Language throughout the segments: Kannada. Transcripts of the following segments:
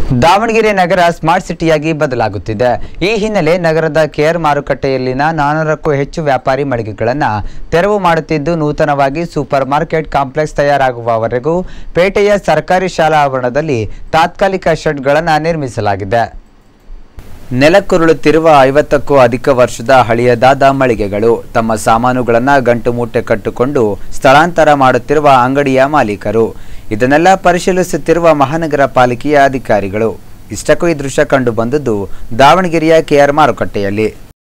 ದಾವಣಗೆರೆ ನಗರ ಸ್ಮಾರ್ಟ್ ಸಿಟಿಯಾಗಿ ಬದಲಾಗುತ್ತಿದೆ ಈ ಹಿನ್ನೆಲೆ ನಗರದ ಕೇರ್ ಮಾರುಕಟ್ಟೆಯಲ್ಲಿನ ನಾನ್ನೂರಕ್ಕೂ ಹೆಚ್ಚು ವ್ಯಾಪಾರಿ ಮಳಿಗೆಗಳನ್ನು ತೆರವು ಮಾಡುತ್ತಿದ್ದು ನೂತನವಾಗಿ ಸೂಪರ್ ಮಾರ್ಕೆಟ್ ಕಾಂಪ್ಲೆಕ್ಸ್ ತಯಾರಾಗುವವರೆಗೂ ಪೇಟೆಯ ಸರ್ಕಾರಿ ಶಾಲಾ ಆವರಣದಲ್ಲಿ ತಾತ್ಕಾಲಿಕ ಶೆಡ್ಗಳನ್ನು ನಿರ್ಮಿಸಲಾಗಿದೆ ನೆಲಕ್ಕುರುಳುತ್ತಿರುವ ಐವತ್ತಕ್ಕೂ ಅಧಿಕ ವರ್ಷದ ಹಳೆಯದಾದ ಮಳಿಗೆಗಳು ತಮ್ಮ ಸಾಮಾನುಗಳನ್ನು ಗಂಟು ಮೂಟೆ ಕಟ್ಟಿಕೊಂಡು ಸ್ಥಳಾಂತರ ಮಾಡುತ್ತಿರುವ ಅಂಗಡಿಯ ಮಾಲೀಕರು ಇದನ್ನೆಲ್ಲ ಪರಿಶೀಲಿಸುತ್ತಿರುವ ಮಹಾನಗರ ಪಾಲಿಕೆಯ ಅಧಿಕಾರಿಗಳು ಇಷ್ಟಕ್ಕೂ ಈ ದೃಶ್ಯ ಕಂಡು ಬಂದದ್ದು ದಾವಣಗೆರೆಯ ಕೆಆರ್ ಮಾರುಕಟ್ಟೆಯಲ್ಲಿ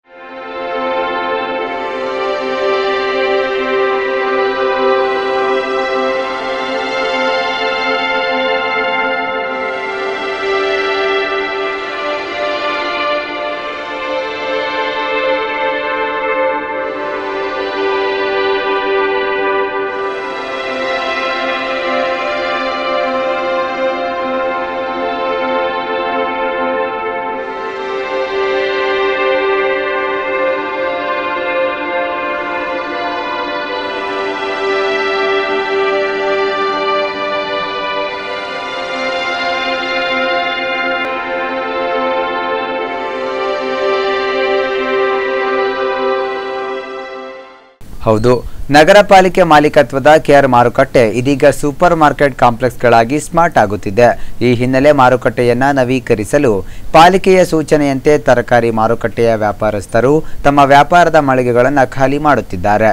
ಹೌದು ನಗರ ಪಾಲಿಕೆ ಮಾಲೀಕತ್ವದ ಕೆಆರ್ ಮಾರುಕಟ್ಟೆ ಇದೀಗ ಸೂಪರ್ ಮಾರ್ಕೆಟ್ ಕಾಂಪ್ಲೆಕ್ಸ್ಗಳಾಗಿ ಸ್ಮಾರ್ಟ್ ಆಗುತ್ತಿದೆ ಈ ಹಿನ್ನೆಲೆ ಮಾರುಕಟ್ಟೆಯನ್ನ ನವೀಕರಿಸಲು ಪಾಲಿಕೆಯ ಸೂಚನೆಯಂತೆ ತರಕಾರಿ ಮಾರುಕಟ್ಟೆಯ ವ್ಯಾಪಾರಸ್ಥರು ತಮ್ಮ ವ್ಯಾಪಾರದ ಮಳಿಗೆಗಳನ್ನು ಖಾಲಿ ಮಾಡುತ್ತಿದ್ದಾರೆ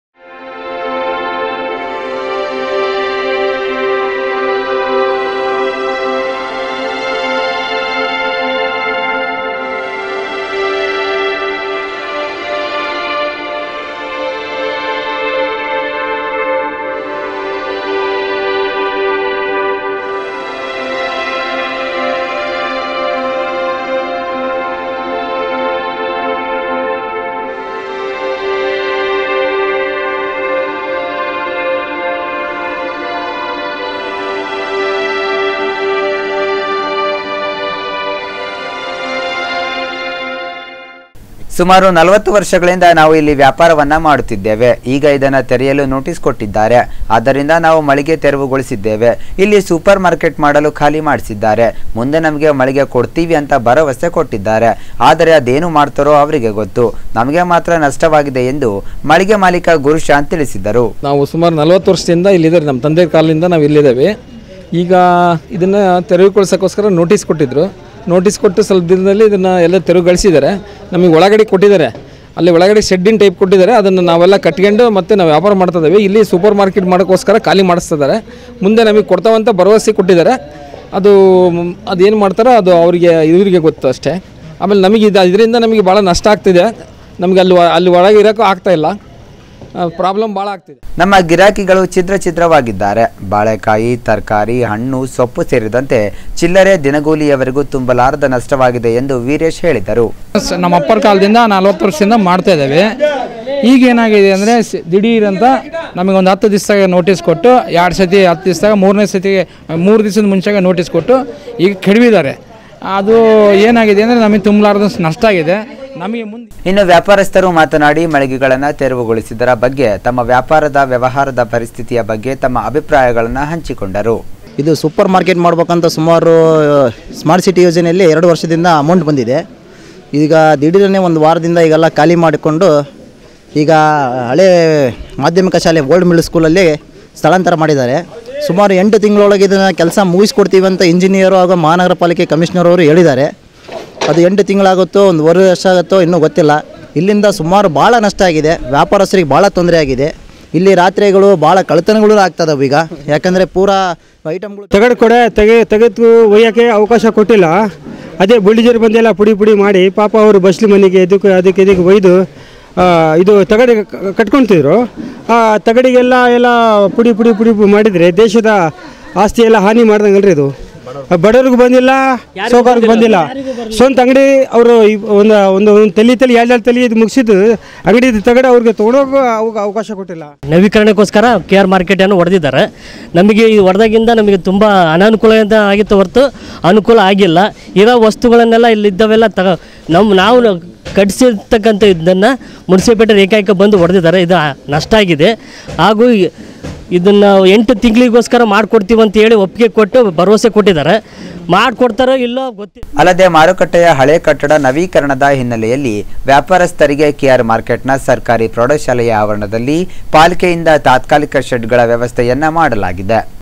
ಸುಮಾರು ನಲವತ್ತು ವರ್ಷಗಳಿಂದ ನಾವು ಇಲ್ಲಿ ವ್ಯಾಪಾರವನ್ನ ಮಾಡುತ್ತಿದ್ದೇವೆ ಈಗ ಇದನ್ನು ತೆರೆಯಲು ನೋಟಿಸ್ ಕೊಟ್ಟಿದ್ದಾರೆ ಆದ್ದರಿಂದ ನಾವು ಮಳಿಗೆ ತೆರವುಗೊಳಿಸಿದ್ದೇವೆ ಇಲ್ಲಿ ಸೂಪರ್ ಮಾರ್ಕೆಟ್ ಮಾಡಲು ಖಾಲಿ ಮಾಡಿಸಿದ್ದಾರೆ ಮುಂದೆ ನಮಗೆ ಮಳಿಗೆ ಕೊಡ್ತೀವಿ ಅಂತ ಭರವಸೆ ಕೊಟ್ಟಿದ್ದಾರೆ ಆದರೆ ಅದೇನು ಮಾಡ್ತಾರೋ ಅವರಿಗೆ ಗೊತ್ತು ನಮಗೆ ಮಾತ್ರ ನಷ್ಟವಾಗಿದೆ ಎಂದು ಮಳಿಗೆ ಮಾಲೀಕ ಗುರುಶಾಂತ್ ತಿಳಿಸಿದರು ನಾವು ಸುಮಾರು ನಲವತ್ತು ವರ್ಷದಿಂದ ಇಲ್ಲಿದ್ದಾರೆ ನಮ್ಮ ತಂದೆ ಕಾಲದಿಂದ ನಾವು ಇಲ್ಲಿದ್ದೇವೆ ಈಗ ಇದನ್ನು ತೆರವುಗೊಳಿಸೋಕ್ಕೋಸ್ಕರ ನೋಟಿಸ್ ಕೊಟ್ಟಿದ್ದರು ನೋಟಿಸ್ ಕೊಟ್ಟು ಸ್ವಲ್ಪ ದಿನದಲ್ಲಿ ಇದನ್ನು ಎಲ್ಲ ತೆರವುಗೊಳಿಸಿದ್ದಾರೆ ನಮಗೆ ಒಳಗಡೆ ಕೊಟ್ಟಿದ್ದಾರೆ ಅಲ್ಲಿ ಒಳಗಡೆ ಶೆಡ್ಡಿನ ಟೈಪ್ ಕೊಟ್ಟಿದ್ದಾರೆ ಅದನ್ನು ನಾವೆಲ್ಲ ಕಟ್ಕೊಂಡು ಮತ್ತೆ ನಾವು ವ್ಯಾಪಾರ ಮಾಡ್ತಾ ಇದ್ದೀವಿ ಇಲ್ಲಿ ಸೂಪರ್ ಮಾರ್ಕೆಟ್ ಮಾಡೋಕ್ಕೋಸ್ಕರ ಖಾಲಿ ಮಾಡಿಸ್ತಿದ್ದಾರೆ ಮುಂದೆ ನಮಗೆ ಕೊಡ್ತಾವಂತ ಭರವಸೆ ಕೊಟ್ಟಿದ್ದಾರೆ ಅದು ಮ್, ಅದೇನು ಮಾಡ್ತಾರೋ ಅದು ಅವರಿಗೆ ಇವರಿಗೆ ಗೊತ್ತು ಅಷ್ಟೇ ಆಮೇಲೆ ನಮಗೆ ಇದು ಇದರಿಂದ ನಮಗೆ ಭಾಳ ನಷ್ಟ ಆಗ್ತಿದೆ ನಮಗೆ ಅಲ್ಲಿ ಒ- ಅಲ್ಲಿ ಒಳಗೆ ಇರೋಕ್ಕೂ ಆಗ್ತಾ ಇಲ್ಲ ಪ್ರಾಬ್ಲಮ್ ಭಾಳ ಆಗ್ತಿದೆ ನಮ್ಮ ಗಿರಾಕಿಗಳು ಛಿದ್ರ ಛಿದ್ರವಾಗಿದ್ದಾರೆ ಬಾಳೆಕಾಯಿ ತರಕಾರಿ ಹಣ್ಣು ಸೊಪ್ಪು ಸೇರಿದಂತೆ ಚಿಲ್ಲರೆ ದಿನಗೂಲಿಯವರೆಗೂ ತುಂಬಲಾರದ ನಷ್ಟವಾಗಿದೆ ಎಂದು ವೀರೇಶ್ ಹೇಳಿದರು ಸ- ನಮ್ಮ ಅಪ್ಪರ ಕಾಲದಿಂದ ನಲ್ವತ್ತು ವರ್ಷದಿಂದ ಮಾಡ್ತಾ ಇದ್ದೇವೆ ಈಗ ಏನಾಗಿದೆ ಅಂದರೆ ದಿಢೀರ್ ಅಂತ ನಮಗೆ ಒಂದು ಹತ್ತು ದಿವಸದಾಗ ನೋಟಿಸ್ ಕೊಟ್ಟು ಎರಡು ಸತಿ ಹತ್ತು ದಿವಸದಾಗ ಮೂರನೇ ಸತಿಗೆ ಮೂರು ದಿವಸದ ಮುಂಚೆಗೆ ನೋಟಿಸ್ ಕೊಟ್ಟು ಈಗ ಕೆಡವಿದ್ದಾರೆ ಅದು ಏನಾಗಿದೆ ಅಂದರೆ ನಮಗೆ ತುಂಬಲಾರ್ದ ನಷ್ಟ ಆಗಿದೆ ನಮಗೆ ಮುಂದೆ ಇನ್ನು ವ್ಯಾಪಾರಸ್ಥರು ಮಾತನಾಡಿ ಮಳಿಗೆಗಳನ್ನು ತೆರವುಗೊಳಿಸಿದರ ಬಗ್ಗೆ ತಮ್ಮ ವ್ಯಾಪಾರದ ವ್ಯವಹಾರದ ಪರಿಸ್ಥಿತಿಯ ಬಗ್ಗೆ ತಮ್ಮ ಅಭಿಪ್ರಾಯಗಳನ್ನು ಹಂಚಿಕೊಂಡರು ಇದು ಸೂಪರ್ ಮಾರ್ಕೆಟ್ ಮಾಡ್ಬೇಕಂತ ಸುಮಾರು ಸ್ಮಾರ್ಟ್ ಸಿಟಿ ಯೋಜನೆಯಲ್ಲಿ ಎರಡು ವರ್ಷದಿಂದ ಅಮೌಂಟ್ ಬಂದಿದೆ ಈಗ ದಿಢೀರನೇ ಒಂದು ವಾರದಿಂದ ಈಗೆಲ್ಲ ಖಾಲಿ ಮಾಡಿಕೊಂಡು ಈಗ ಹಳೆ ಮಾಧ್ಯಮಿಕ ಶಾಲೆ ಗೋಲ್ಡ್ ಮಿಡಲ್ ಸ್ಕೂಲಲ್ಲಿ ಸ್ಥಳಾಂತರ ಮಾಡಿದ್ದಾರೆ ಸುಮಾರು ಎಂಟು ತಿಂಗಳೊಳಗೆ ಇದನ್ನು ಕೆಲಸ ಮುಗಿಸ್ಕೊಡ್ತೀವಿ ಅಂತ ಇಂಜಿನಿಯರು ಹಾಗೂ ಮಹಾನಗರ ಪಾಲಿಕೆ ಕಮಿಷನರ್ ಅವರು ಹೇಳಿದ್ದಾರೆ ಅದು ಎಂಟು ತಿಂಗಳಾಗುತ್ತೋ ಒಂದು ವರ್ಷ ಆಗುತ್ತೋ ಇನ್ನೂ ಗೊತ್ತಿಲ್ಲ ಇಲ್ಲಿಂದ ಸುಮಾರು ಭಾಳ ನಷ್ಟ ಆಗಿದೆ ವ್ಯಾಪಾರಸ್ಥರಿಗೆ ಭಾಳ ತೊಂದರೆ ಆಗಿದೆ ಇಲ್ಲಿ ರಾತ್ರಿಗಳು ಭಾಳ ಕಳ್ತನಗಳು ಆಗ್ತದವು ಈಗ ಯಾಕಂದರೆ ಪೂರಾ ಐಟಮ್ಗಳು ತೆಗೆದು ಕೊಡೆ ತೆಗೆ ತೆಗೆದು ಒಯ್ಯೋಕ್ಕೆ ಅವಕಾಶ ಕೊಟ್ಟಿಲ್ಲ ಅದೇ ಬುಲ್ಡಿಜರ್ ಬಂದೆಲ್ಲ ಪುಡಿ ಪುಡಿ ಮಾಡಿ ಪಾಪ ಅವರು ಬಸ್ಲಿ ಮನೆಗೆ ಇದಕ್ಕೆ ಅದಕ್ಕೆ ಇದಕ್ಕೆ ಒಯ್ದು ಆ, ಇದು ತಗಡಿಗೆ ಕ- ಕಟ್ಕೊಳ್ತಿದ್ರು ಆ ತಗಡಿಗೆಲ್ಲ ಎಲ್ಲ ಪುಡಿ ಪುಡಿ ಪುಡಿ ಪುಡಿ ಮಾಡಿದರೆ ದೇಶದ ಆಸ್ತಿ ಎಲ್ಲ ಹಾನಿ ಮಾಡ್ದಂಗಲ್ರಿ ಇದು ಬಡವ್ರಿಗೆ ಬಂದಿಲ್ಲ ಸೌಕರ್ಯಕ್ಕೆ ಬಂದಿಲ್ಲ ಸ್ವಂತ ಅಂಗಡಿ ಅವರು ಒಂದು ಒಂದು ಒಂದು ತಲೆ ತಲೆ ಎರಡು ಎರಡು ತಲೆ ಇದು ಮುಗಿಸಿದ್ದು ಅಂಗಡಿ ತಗಡೆ ಅವ್ರಿಗೆ ತೊಗೊಳೋಕೆ ಅವಕಾಶ ಕೊಟ್ಟಿಲ್ಲ ನವೀಕರಣಕ್ಕೋಸ್ಕರ ಕೆ ಆರ್ ಮಾರ್ಕೆಟನ್ನು ಹೊಡೆದಿದ್ದಾರೆ ನಮಗೆ ಈ ಹೊಡೆದಾಗಿಂದ ನಮಗೆ ತುಂಬ ಅನಾನುಕೂಲ ಅಂತ ಆಗಿತ್ತು ಹೊರತು ಅನುಕೂಲ ಆಗಿಲ್ಲ ಇರೋ ವಸ್ತುಗಳನ್ನೆಲ್ಲ ಇಲ್ಲಿದ್ದವೆಲ್ಲ ತಗ ನಮ್ಮ ನಾವು ಕಟ್ಟಿಸಿರ್ತಕ್ಕಂಥ ಇದನ್ನು ಮುನ್ಸಿಪಾಲ್ಟಿ ಏಕಾಏಕ ಬಂದು ಹೊಡೆದಿದ್ದಾರೆ ಇದು ನಷ್ಟ ಆಗಿದೆ ಹಾಗೂ ಈ- ಇದನ್ನು ಎಂಟು ತಿಂಗಳಿಗೋಸ್ಕರ ಮಾಡಿಕೊಡ್ತೀವಿ ಅಂತ ಹೇಳಿ ಒಪ್ಪಿಗೆ ಕೊಟ್ಟು ಭರವಸೆ ಕೊಟ್ಟಿದ್ದಾರೆ ಮಾಡಿಕೊಡ್ತಾರೋ ಇಲ್ಲೋ ಗೊತ್ತಿಲ್ಲ ಅಲ್ಲದೆ ಮಾರುಕಟ್ಟೆಯ ಹಳೆ ಕಟ್ಟಡ ನವೀಕರಣದ ಹಿನ್ನೆಲೆಯಲ್ಲಿ ವ್ಯಾಪಾರಸ್ಥರಿಗೆ ಕೆಆರ್ ಮಾರ್ಕೆಟ್ನ ಸರ್ಕಾರಿ ಪ್ರೌಢಶಾಲೆಯ ಆವರಣದಲ್ಲಿ ಪಾಲಿಕೆಯಿಂದ ತಾತ್ಕಾಲಿಕ ಶೆಡ್ಗಳ ವ್ಯವಸ್ಥೆಯನ್ನ ಮಾಡಲಾಗಿದೆ